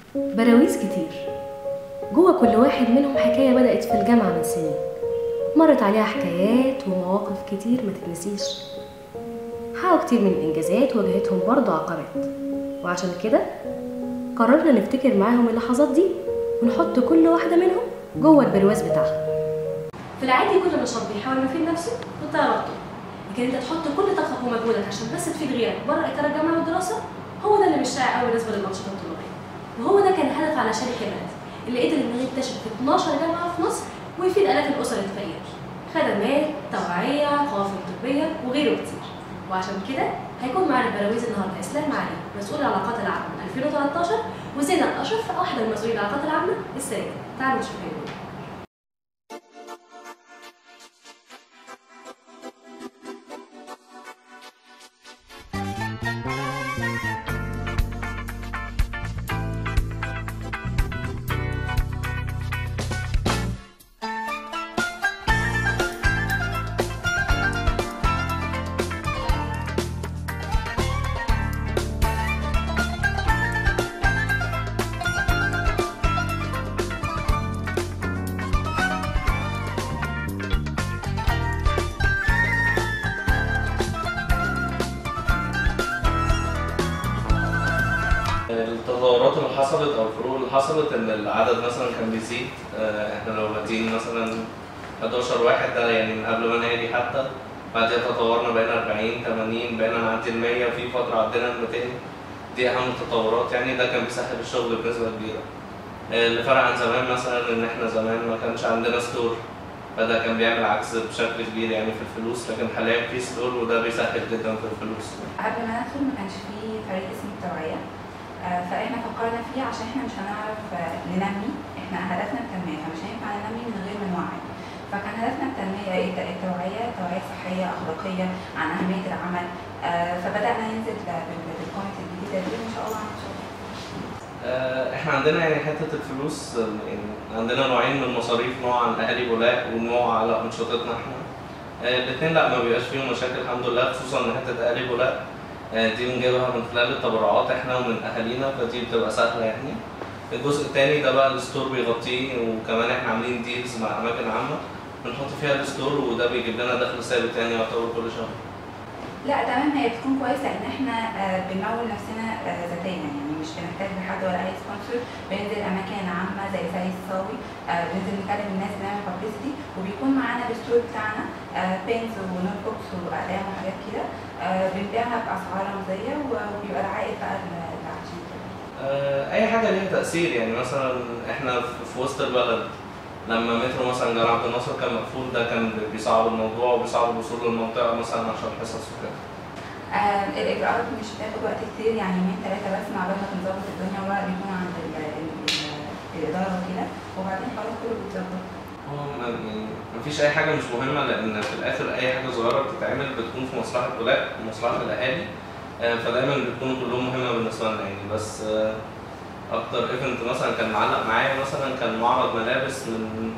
براويز كتير جوه كل واحد منهم حكاية بدأت في الجامعة من سنين مرت عليها حكايات ومواقف كتير ما تتنسيش حققوا كتير من الإنجازات واجهتهم برضه عقبات وعشان كده قررنا نفتكر معاهم اللحظات دي ونحط كل واحدة منهم جوه البرواز بتاعها في العادي كل نشاط بيحاول يفيد نفسه وتعرضه لكن انت تحط كل طاقتك ومجهودك عشان بس تفيد غيرك بره اطار الجامعه والدراسه هو ده اللي مش شائع قوي بالنسبه للانشطه الطلابيه وهو ده كان الهدف على شركه بلد اللي قدر انه يكتشف في 12 جامعه في مصر ويفيد الاف الاسر الفقيره خدمات توعيه قوافل طبيه وغيره كتير وعشان كده هيكون معانا البراويز النهارده اسلام علي مسؤول العلاقات العامه 2013 وزينب اشرف واحده من مسؤولين العلاقات العامه السنه دي تعالوا نشوف هيقولوا إيه. التطورات اللي حصلت او الفروق اللي حصلت ان العدد مثلا كان بيزيد آه، احنا لو بادئين مثلا 11 واحد ده يعني من قبل ما نادي حتى بعدين تطورنا بقينا 40 80 بقينا نعدي ال 100 في فتره عدينا ال 200 دي اهم التطورات يعني ده كان بيسهل الشغل بنسبه كبيره آه، اللي فرق عن زمان مثلا ان احنا زمان ما كانش عندنا ستور فده كان بيعمل عكس بشكل كبير يعني في الفلوس لكن حاليا في ستور وده بيسهل جدا في الفلوس قبل ما ندخل ما كانش فيه فريق اسمه التوعية آه، فاحنا فكرنا فيه عشان احنا مش هنعرف آه، ننمي احنا هدفنا التنمية فمش هينفع ننمي من غير ما نوعي فكان هدفنا التنمية الت- التوعية توعية صحية أخلاقية عن أهمية العمل آه، فبدأنا ننزل بال- بالكوميتي الجديدة دي وإن شاء الله هنشوف آه، احنا عندنا يعني حته الفلوس آه، يعني عندنا نوعين من المصاريف نوع عن اهالي بولاق ونوع على انشطتنا احنا الاثنين لا ما بيبقاش فيهم مشاكل الحمد لله خصوصا ان حته اهالي بولاق آه، دي بنجيبها من خلال التبرعات احنا ومن اهالينا فدي بتبقى سهله يعني الجزء الثاني ده بقى الستور بيغطيه وكمان احنا عاملين ديلز مع اماكن عامه بنحط فيها الستور وده بيجيب لنا دخل ثابت يعني يعتبر كل شهر لا تمام هي بتكون كويسة لأن احنا آه، بنمول نفسنا آه، ذاتيا يعني مش بنحتاج لحد ولا أي سبونسر بننزل أماكن عامة زي سعيد الصاوي آه، بننزل نكلم الناس بنعمل بابليستي وبيكون معانا الستور بتاعنا بينز ونوت بوكس وأقلام وحاجات كده آه، بنبيعها بأسعار رمزية و- وبيبقى العائد بقى ل- لعشان كده آه، اي حاجه ليها تاثير يعني مثلا احنا في- في وسط البلد لما مترو مثلا جامعة عبد الناصر كان مقفول ده كان بيصعب الموضوع وبيصعب الوصول للمنطقه مثلا عشان حصص وكده آه، الإجراءات مش بتاخد وقت كتير يعني يومين ثلاثة بس مع بال ما تنظبط الدنيا وبقى بيكون عند ال- ال- ال- الإدارة وكده وبعدين خلاص كله بيتظبط هو ما يعني مفيش اي حاجه مش مهمه لان في الاخر اي حاجه صغيره بتتعمل بتكون في مصلحه ولاء ومصلحه الاهالي آه، فدايما بتكون كلهم مهمه بالنسبه لنا يعني بس آه، اكتر ايفنت مثلا كان معلق معايا مثلا كان معرض ملابس من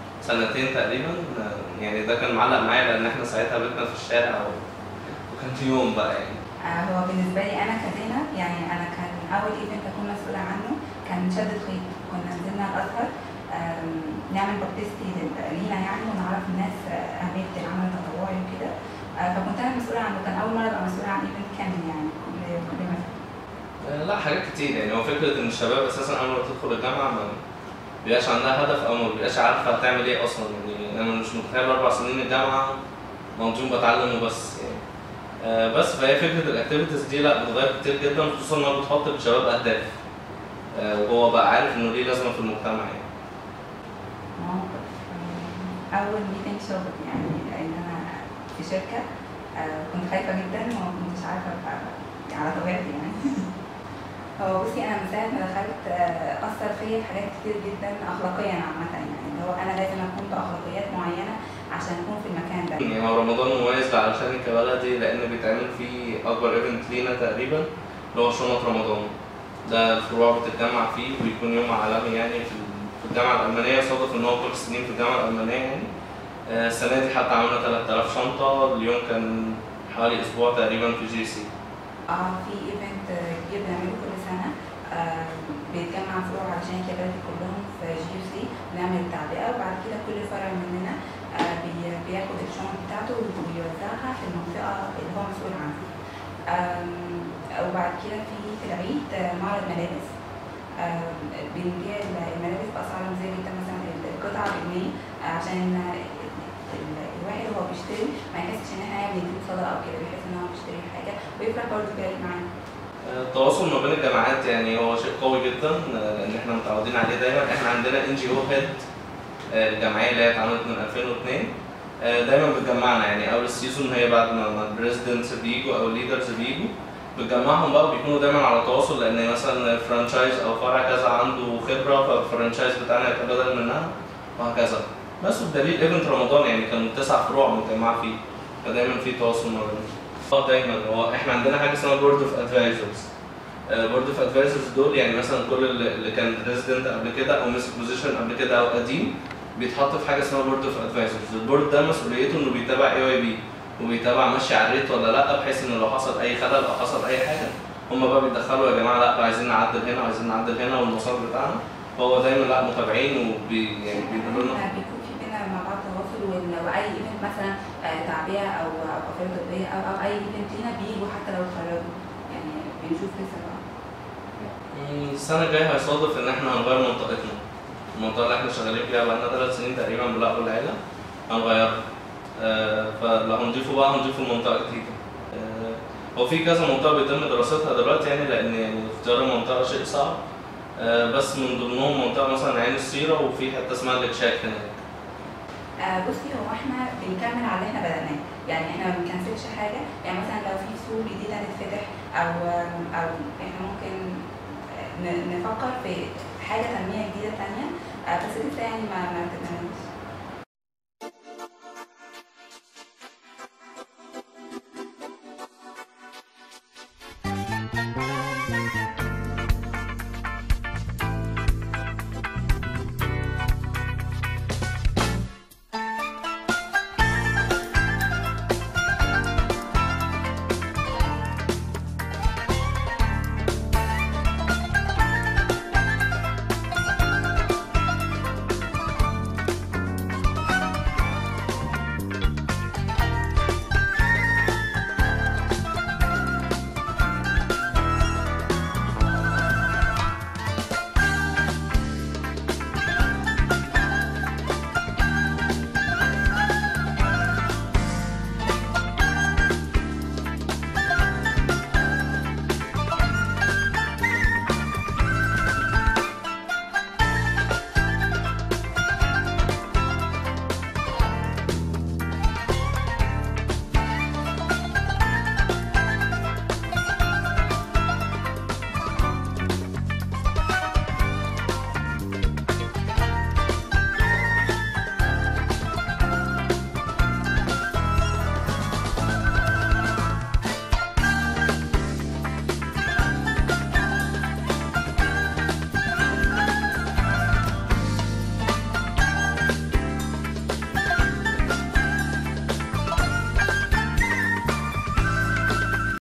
سنتين تقريبا آه، يعني ده كان معلق معايا لان احنا ساعتها بيتنا في الشارع و- وكان في يوم بقى يعني آه، هو بالنسبة لي أنا كزينب يعني أنا كان أول إيفنت أكون مسؤولة عنه كان شد الخيط كنا نزلنا الأزهر آم، نعمل بابليستي لينا يعني ونعرف الناس آه، أهمية العمل التطوعي وكده آه، فكنت أنا مسؤولة عنه كان أول مرة أبقى مسؤولة عن إيفنت كامل يعني كل كل ما آه، لا حاجات كتير يعني هو فكرة إن الشباب أساسا أول ما تدخل الجامعة ما بيبقاش عندها هدف أو ما بيبقاش عارفة هتعمل إيه أصلا يعني أنا مش متخيل أربع سنين الجامعة مقضيهم بتعلم وبس يعني آه، بس فهي فكرة الأكتيفيتيز دي لا بتغير كتير جدا خصوصا إنها بتحط للشباب أهداف آه، وهو بقى عارف إنه ليه لازمة في المجتمع يعني مواقف آه، أول ميتنج شغل يعني لأن أنا في شركة آه، كنت خايفة جدا وما كنتش عارفة أبقى على طبيعتي يعني هو بصي أنا من ساعة ما دخلت آه، أثر فيا في حاجات كتير جدا أخلاقيا عامة يعني اللي هو أنا لازم أكون بأخلاقيات معينة عشان أكون في المكان ده يعني هو رمضان مميز علشان كبلدي لأن بيتعمل فيه أكبر إيفنت لينا تقريبا اللي هو شنط رمضان ده الفروع بتتجمع فيه وبيكون يوم عالمي يعني في في الجامعة الألمانية صادف إن هو كل السنين في الجامعة الألمانية يعني آه، السنة دي حتى عملنا 3000 شنطة اليوم كان حوالي أسبوع تقريبا في جي سي اه في ايفنت كبير بنعمله كل سنة آه، بيتجمع فروع علشان الكباتن كلهم في جي يو سي بنعمل التعبئه وبعد كده كل فرع مننا آه، بي- بياخد الشنط بتاعته وبيوزعها في المنطقه اللي هو مسؤول عنها آم، وبعد كده في في العيد آه، معرض ملابس آم، بنبيع الملابس باسعار رمزيه جدا مثلا القطعه بجنيه عشان ال- الواحد وهو بيشتري ما يحسش ان احنا بنديله صدقه او كده بيحس ان هو بيشتري حاجه ويفرح برضه بيعمل معانا التواصل ما بين الجامعات يعني هو شيء قوي جدا آه، لان احنا متعودين عليه دايما احنا عندنا ان جي او هيد الجمعيه اللي هي اتعملت من 2002 آه، دايما بتجمعنا يعني اول السيزون هي بعد ما ما البريزيدنتس بيجوا او الليدرز بيجوا بتجمعهم بقى وبيكونوا دايما على تواصل لان مثلا فرانشايز او فرع كذا عنده خبره فالفرانشايز بتاعنا يتبادل منها وهكذا بس بدليل ايفنت رمضان يعني كانوا تسع فروع متجمعه فيه فدايما في تواصل ما بينهم اه دايما هو احنا عندنا حاجه اسمها بورد اوف ادفايزرز بورد اوف ادفايزرز دول يعني مثلا كل اللي اللي كان ريزيدنت قبل كده او مسك بوزيشن قبل كده او قديم بيتحط في حاجه اسمها بورد اوف ادفايزرز البورد ده مسؤوليته انه بيتابع اي واي بي وبيتابع ماشي على الريت ولا لا بحيث ان لو حصل اي خلل او حصل اي حاجه هم بقى بيتدخلوا يا جماعه لا عايزين نعدل هنا وعايزين نعدل هنا والمسار بتاعنا فهو دايما لا متابعين وبي يعني بيقولوا لنا احنا بيكون في بينا مع بعض تواصل وال- واي ايفنت مثلا آه، تعبئه او او قافله طبيه او او اي ايفنت لينا بيجوا حتى لو اتخرجوا يعني بنشوف لسه بقى مم، السنة الجاية هيصادف إن إحنا هنغير منطقتنا. المنطقة اللي إحنا شغالين فيها بقالنا ثلاث سنين تقريبا بالعقل والعيلة هنغيرها. آه فلو هنضيفه بقى هنضيفه لمنطقة جديدة. آه هو في كذا منطقة بيتم دراستها دلوقتي يعني لأن يعني اختيار المنطقة شيء صعب. آه بس من ضمنهم منطقة مثلا عين السيرة وفي حتة اسمها الكشاك هناك. آه بصي هو احنا بنكمل على اللي احنا بدأناه يعني احنا ما بنكنسلش حاجه يعني مثلا لو في سوق جديد هتتفتح او او احنا ممكن ن- نفكر في حاجه تنميه جديده تانية آه بس لسه يعني ما ما ابتديناش